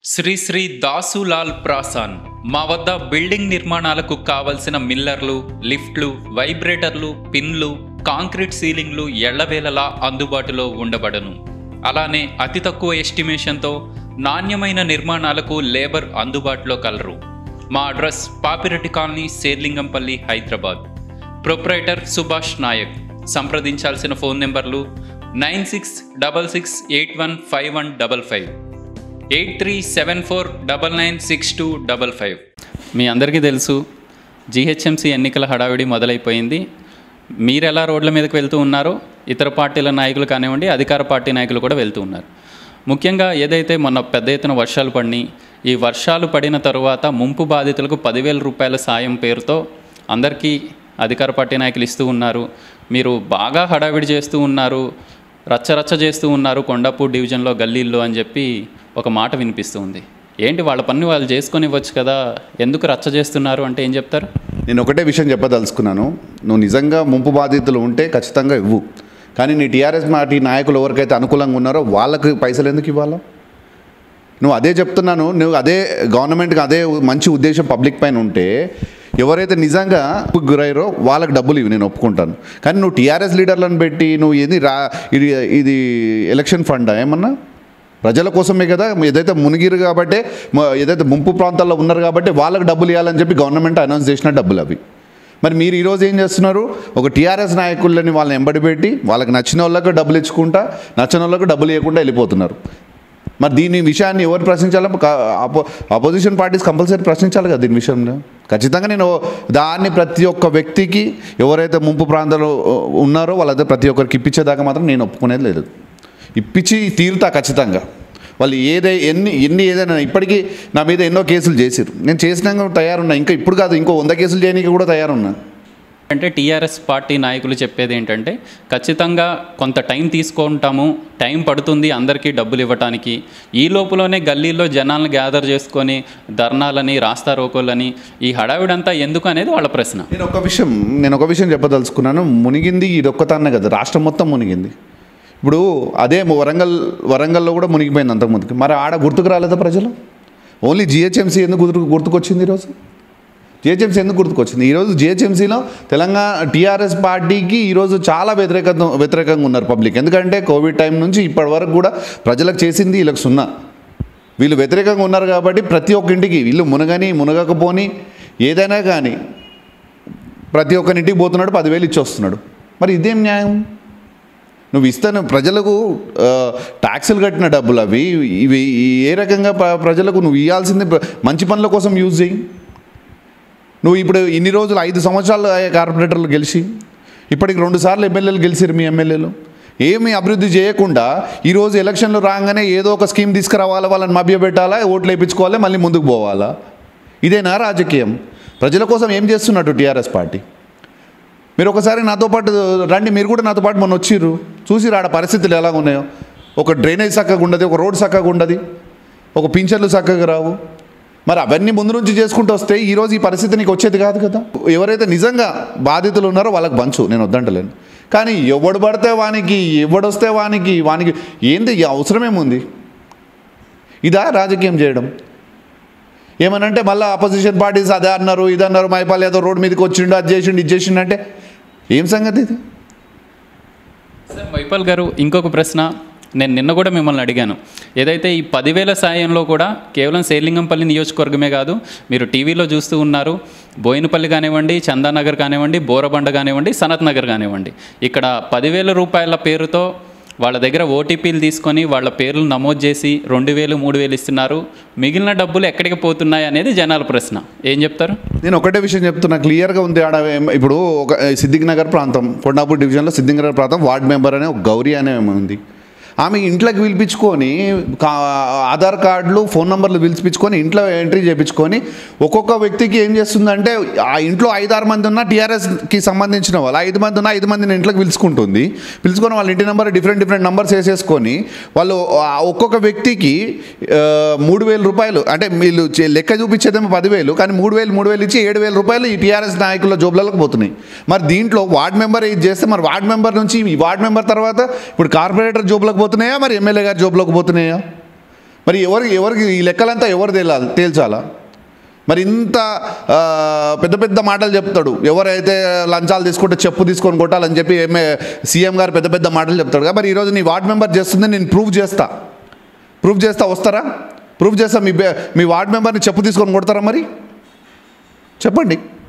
శ్రీ శ్రీ దాసులాల్ ప్రాసాన్ మా వద్ద బిల్డింగ్ నిర్మాణాలకు కావలసిన మిల్లర్లు లిఫ్ట్లు వైబ్రేటర్లు పిన్లు కాంక్రీట్ సీలింగ్లు ఎళ్లవేళలా అందుబాటులో ఉండబడను అలానే అతి తక్కువ ఎస్టిమేషన్తో నాణ్యమైన నిర్మాణాలకు లేబర్ అందుబాటులో కలరు మా address Papireddy colony Sherlingampalli Hyderabad proprietor Subhash Nayak సంప్రదించాల్సిన ఫోన్ నెంబర్లు nine six double six eight one five one double five eight three seven four double nine six two double five మీ అందరికీ తెలుసు జీహెచ్ఎంసీ ఎన్నికల హడావిడి మొదలైపోయింది మీరు ఎలా రోడ్ల మీదకి వెళ్తూ ఉన్నారో ఇతర పార్టీల నాయకులు కానివ్వండి అధికార పార్టీ నాయకులు కూడా వెళ్తూ ఉన్నారు ముఖ్యంగా ఏదైతే మొన్న పెద్ద ఎత్తున వర్షాలు పడినాయి ఈ వర్షాలు పడిన తరువాత ముంపు బాధితులకు పదివేల రూపాయల సాయం పేరుతో అందరికీ అధికార పార్టీ నాయకులు ఇస్తూ ఉన్నారు మీరు బాగా హడావిడి చేస్తూ ఉన్నారు రచ్చరచ్చ చేస్తూ ఉన్నారు కొండాపూర్ డివిజన్లో గల్లీల్లో అని చెప్పి ఒక మాట వినిపిస్తూ ఉంది ఏంటి వాళ్ళ పని వాళ్ళు చేసుకొని ఇవ్వచ్చు కదా ఎందుకు రచ్చ చేస్తున్నారు అంటే ఏం చెప్తారు నేను ఒకటే విషయం చెప్పదలుచుకున్నాను నువ్వు నిజంగా ముంపు బాధితులు ఉంటే ఖచ్చితంగా ఇవ్వు కానీ నీ టీఆర్ఎస్ పార్టీ నాయకులు ఎవరికైతే అనుకూలంగా ఉన్నారో వాళ్ళకి పైసలు ఎందుకు ఇవ్వాలా నువ్వు అదే చెప్తున్నాను నువ్వు అదే గవర్నమెంట్కి అదే మంచి ఉద్దేశం పబ్లిక్ పైన ఉంటే ఎవరైతే నిజంగా గురయ్యారో వాళ్ళకి డబ్బులు ఇవి నేను ఒప్పుకుంటాను కానీ నువ్వు టీఆర్ఎస్ లీడర్లను పెట్టి నువ్వు ఏది రా ఇది ఇది ఎలక్షన్ ఫండా ఏమన్నా ప్రజల కోసమే కదా ఏదైతే మునిగిరు కాబట్టి మ- ఏదైతే ముంపు ప్రాంతాల్లో ఉన్నారు కాబట్టి వాళ్ళకి డబ్బులు ఇవ్వాలని చెప్పి గవర్నమెంట్ అనౌన్స్ చేసిన డబ్బులు అవి మరి మీరు ఈరోజు ఏం చేస్తున్నారు ఒక టీఆర్ఎస్ నాయకులని వాళ్ళని ఎంబడి పెట్టి వాళ్ళకి నచ్చిన వాళ్ళకి డబ్బులు ఇచ్చుకుంటా నచ్చిన వాళ్ళకి డబ్బులు ఇవ్వకుండా వెళ్ళిపోతున్నారు మరి దీని విషయాన్ని ఎవరు ప్రశ్నించాలో అపో అపోజిషన్ పార్టీస్ కంపల్సరీ ప్రశ్నించాలి కదా దీని విషయంలో ఖచ్చితంగా నేను దాన్ని ప్రతి ఒక్క వ్యక్తికి ఎవరైతే ముంపు ప్రాంతాల్లో ఉన్నారో వాళ్ళైతే ప్రతి ఒక్కరికి ఇప్పించేదాకా మాత్రం నేను ఒప్పుకునేది లేదు ఇప్పించి తీరుతా ఖచ్చితంగా వాళ్ళు ఏదై ఎన్ని ఎన్ని ఏదైనా ఇప్పటికీ నా మీద ఎన్నో కేసులు చేసిరు నేను చేసినాక తయారున్నా ఇంకా ఇప్పుడు కాదు ఇంకో వంద కేసులు చేయడానికి కూడా తయారున్నా అంటే టీఆర్ఎస్ పార్టీ నాయకులు చెప్పేది ఏంటంటే ఖచ్చితంగా కొంత టైం తీసుకుంటాము టైం పడుతుంది అందరికీ డబ్బులు ఇవ్వటానికి ఈ లోపులోనే గల్లీలో జనాలను గ్యాదర్ చేసుకొని ధర్నాలని రాస్తా రోకోలని ఈ హడావిడంతా ఎందుకు అనేది వాళ్ళ ప్రశ్న నేను ఒక విషయం నేను ఒక విషయం చెప్పదలుచుకున్నాను మునిగింది ఇది ఒక్కతానే కదా రాష్ట్రం మొత్తం మునిగింది ఇప్పుడు అదే వరంగల్ వరంగల్లో కూడా మునిగిపోయింది అంతకుముందుకి మరి ఆడ గుర్తుకు రాలేదా ప్రజలు ఓన్లీ జిహెచ్ఎంసీ ఎందుకు గుర్తు గుర్తుకొచ్చింది ఈరోజు జిహెచ్ఎంసీ ఎందుకు గుర్తుకొచ్చింది ఈరోజు జిహెచ్ఎంసీలో తెలంగాణ టీఆర్ఎస్ పార్టీకి ఈరోజు చాలా వ్యతిరేక వ్యతిరేకంగా ఉన్నారు పబ్లిక్ ఎందుకంటే కోవిడ్ టైం నుంచి ఇప్పటి వరకు కూడా ప్రజలకు చేసింది వీళ్ళకి సున్నా వీళ్ళు వ్యతిరేకంగా ఉన్నారు కాబట్టి ప్రతి ఒక్క ఇంటికి వీళ్ళు మునగని మునగకపోని ఏదైనా కానీ ప్రతి ఒక్కరి ఇంటికి పోతున్నాడు పదివేలు ఇచ్చి వస్తున్నాడు మరి ఇదేం న్యాయం నువ్వు ఇస్తాను ప్రజలకు ఆ, ట్యాక్సులు కట్టిన డబ్బులు అవి ఇవి ఏ రకంగా ప్ర- ప్రజలకు నువ్వు ఇవ్వాల్సింది ప్ర- మంచి పనుల కోసం యూజ్ చేయి నువ్వు ఇప్పుడు ఇన్ని రోజులు ఐదు సంవత్సరాలు అయ్యే కార్పొరేటర్లు గెలిచి ఇప్పటికి రెండు సార్లు ఎమ్మెల్యేలు గెలిచిరు మీ ఎమ్మెల్యేలు ఏమి అభివృద్ధి చేయకుండా ఈరోజు ఎలక్షన్లు రాగానే ఏదో ఒక స్కీమ్ తీసుకురావాలా వాళ్ళని మభ్యపెట్టాలా ఓట్లు వేయించుకోవాలి మళ్ళీ ముందుకు పోవాలా ఇదేనా రాజకీయం ప్రజల కోసం ఏం చేస్తున్నట్టు టీఆర్ఎస్ పార్టీ మీరు ఒకసారి నాతో పాటు రండి మీరు కూడా నాతో పాటు మొన్న వచ్చిర్రు చూసి ఆడ పరిస్థితులు ఎలా ఉన్నాయో ఒక డ్రైనేజ్ చక్కగా ఉండదు ఒక రోడ్ చక్కగా ఉండదు ఒక పింఛన్లు చక్కగా రావు మరి అవన్నీ ముందు నుంచి చేసుకుంటూ వస్తే ఈరోజు ఈ పరిస్థితి నీకు వచ్చేది కాదు కదా ఎవరైతే నిజంగా బాధితులు ఉన్నారో వాళ్ళకి పంచు నేను వద్దంటలేను కానీ ఎవడు పడితే వానికి ఎవడొస్తే వానికి వానికి ఏంది ఈ అవసరమేముంది ఇదా రాజకీయం చేయడం ఏమనంటే మళ్ళీ అపోజిషన్ పార్టీస్ అదే అన్నారు ఇది అన్నారు మైపాల్ ఏదో రోడ్ మీదకి వచ్చిండు అది చేసిండు ఇది చేసిండు అంటే ఏం సంగతి ఇది సార్ వైపాల్ గారు ఇంకొక ప్రశ్న నేను నిన్న కూడా మిమ్మల్ని అడిగాను ఏదైతే ఈ పదివేల సాయంలో కూడా కేవలం శేర్లింగంపల్లి నియోజకవర్గమే కాదు మీరు టీవీలో చూస్తూ ఉన్నారు బోయినపల్లి కానివ్వండి చందానగర్ కానివ్వండి బోరబండ కానివ్వండి సనత్ నగర్ కానివ్వండి ఇక్కడ పదివేల రూపాయల పేరుతో వాళ్ళ దగ్గర ఓటీపీలు తీసుకొని వాళ్ళ పేర్లు నమోదు చేసి రెండు వేలు మూడు వేలు ఇస్తున్నారు మిగిలిన డబ్బులు ఎక్కడికి పోతున్నాయి అనేది జనాల ప్రశ్న ఏం చెప్తారు నేను ఒకటే విషయం చెప్తున్నా క్లియర్గా ఉంది ఆడ ఏం- ఇప్పుడు ఒక సిద్దిక్ నగర్ ప్రాంతం కొండాపూర్ డివిజన్లో సిద్దిక్ నగర్ ప్రాంతం వార్డ్ మెంబర్ అనే ఒక గౌరీ అనే ఆమె ఉంది ఆమె ఇంట్లోకి పిలిపించుకొని కా- ఆధార్ కార్డులు ఫోన్ నంబర్లు పిలిపించుకొని ఇంట్లో ఎంట్రీ చేయించుకొని ఒక్కొక్క వ్యక్తికి ఏం చేస్తుందంటే ఆ ఇంట్లో ఐదారు మంది ఉన్న టీఆర్ఎస్కి సంబంధించిన వాళ్ళు ఐదు మంది ఉన్న ఐదు మందిని ఇంట్లోకి పిలుచుకుంటుంది పిలుచుకొని వాళ్ళ ఇంటి నెంబర్ డిఫరెంట్ డిఫరెంట్ నెంబర్స్ వేసేసుకొని వాళ్ళు ఆ ఒక్కొక్క వ్యక్తికి ఆ, మూడు వేల రూపాయలు అంటే వీళ్ళు చే- లెక్క చూపించేదేమో పదివేలు కానీ మూడు వేలు మూడు వేలు ఇచ్చి ఏడు వేల రూపాయలు ఈ టీఆర్ఎస్ నాయకుల జోబులకు పోతున్నాయి మరి దీంట్లో వార్డ్ మెంబర్ ఇది చేస్తే మరి వార్డ్ మెంబర్ నుంచి ఈ వార్డ్ మెంబర్ తర్వాత ఇప్పుడు కార్పొరేటర్ జోబులకు పోతున్నాయా మరి ఎమ్మెల్యే గారి జోబులోకి పోతున్నాయా మరి ఎవరికి ఎవరికి ఈ లెక్కలంతా ఎవరు తేలాలి తేల్చాలా మరి ఇంత ఆ, పెద్ద పెద్ద మాటలు చెప్తాడు ఎవరైతే లంచాలు తీసుకుంటే చెప్పు తీసుకొని కొట్టాలని చెప్పి ఏమే సీఎం గారు పెద్ద పెద్ద మాటలు చెప్తాడు కదా మరి ఈరోజు నీ వార్డ్ మెంబర్ చేస్తుంది నేను ప్రూవ్ చేస్తా ప్రూవ్ చేస్తా వస్తారా ప్రూవ్ చేస్తా మీ బే- మీ వార్డ్ మెంబర్ని చెప్పు తీసుకొని కొడతారా మరి చెప్పండి